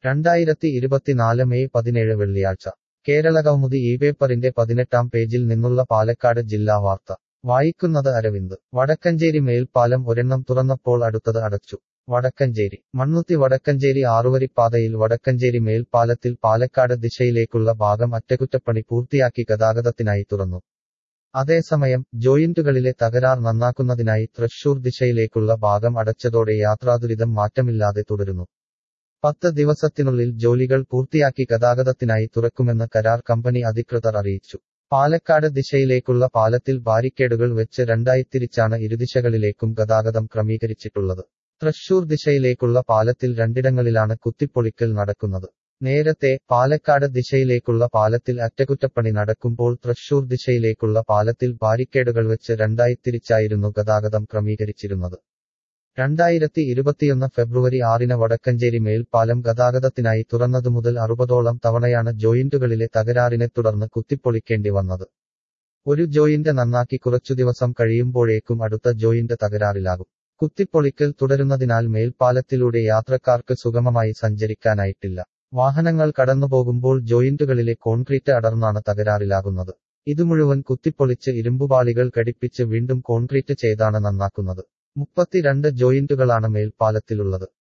രണ്ടായിരത്തി ഇരുപത്തിനാല് മെയ് പതിനേഴ് വെള്ളിയാഴ്ച കേരള കൗമുദി ഈ പേപ്പറിന്റെ പതിനെട്ടാം പേജിൽ നിന്നുള്ള പാലക്കാട് ജില്ലാ വാർത്ത വായിക്കുന്നത് അരവിന്ദ് വടക്കഞ്ചേരി മേൽപ്പാലം ഒരെണ്ണം തുറന്നപ്പോൾ അടുത്തത് അടച്ചു വടക്കഞ്ചേരി മണ്ണുത്തി വടക്കഞ്ചേരി ആറുവരിപ്പാതയിൽ വടക്കഞ്ചേരി മേൽപ്പാലത്തിൽ പാലക്കാട് ദിശയിലേക്കുള്ള ഭാഗം അറ്റകുറ്റപ്പണി പൂർത്തിയാക്കി ഗതാഗതത്തിനായി തുറന്നു അതേസമയം ജോയിന്റുകളിലെ തകരാർ നന്നാക്കുന്നതിനായി തൃശൂർ ദിശയിലേക്കുള്ള ഭാഗം അടച്ചതോടെ യാത്രാദുരിതം മാറ്റമില്ലാതെ തുടരുന്നു പത്ത് ദിവസത്തിനുള്ളിൽ ജോലികൾ പൂർത്തിയാക്കി ഗതാഗതത്തിനായി തുറക്കുമെന്ന് കരാർ കമ്പനി അധികൃതർ അറിയിച്ചു പാലക്കാട് ദിശയിലേക്കുള്ള പാലത്തിൽ ബാരിക്കേഡുകൾ വെച്ച് രണ്ടായി തിരിച്ചാണ് ഇരുദിശകളിലേക്കും ഗതാഗതം ക്രമീകരിച്ചിട്ടുള്ളത് തൃശൂർ ദിശയിലേക്കുള്ള പാലത്തിൽ രണ്ടിടങ്ങളിലാണ് കുത്തിപ്പൊളിക്കൽ നടക്കുന്നത് നേരത്തെ പാലക്കാട് ദിശയിലേക്കുള്ള പാലത്തിൽ അറ്റകുറ്റപ്പണി നടക്കുമ്പോൾ തൃശൂർ ദിശയിലേക്കുള്ള പാലത്തിൽ ബാരിക്കേഡുകൾ വെച്ച് രണ്ടായി തിരിച്ചായിരുന്നു ഗതാഗതം ക്രമീകരിച്ചിരുന്നത് രണ്ടായിരത്തി ഇരുപത്തിയൊന്ന് ഫെബ്രുവരി ആറിന് വടക്കഞ്ചേരി മേൽപ്പാലം ഗതാഗതത്തിനായി തുറന്നതു മുതൽ അറുപതോളം തവണയാണ് ജോയിന്റുകളിലെ തകരാറിനെ തുടർന്ന് കുത്തിപ്പൊളിക്കേണ്ടി വന്നത് ഒരു ജോയിന്റ് നന്നാക്കി കുറച്ചു ദിവസം കഴിയുമ്പോഴേക്കും അടുത്ത ജോയിന്റ് തകരാറിലാകും കുത്തിപ്പൊളിക്കൽ തുടരുന്നതിനാൽ മേൽപ്പാലത്തിലൂടെ യാത്രക്കാർക്ക് സുഗമമായി സഞ്ചരിക്കാനായിട്ടില്ല വാഹനങ്ങൾ കടന്നുപോകുമ്പോൾ ജോയിന്റുകളിലെ കോൺക്രീറ്റ് അടർന്നാണ് തകരാറിലാകുന്നത് ഇത് മുഴുവൻ കുത്തിപ്പൊളിച്ച് ഇരുമ്പുപാളികൾ ഘടിപ്പിച്ച് വീണ്ടും കോൺക്രീറ്റ് ചെയ്താണ് നന്നാക്കുന്നത് മുപ്പത്തിരണ്ട് ജോയിന്റുകളാണ് മേൽപ്പാലത്തിലുള്ളത്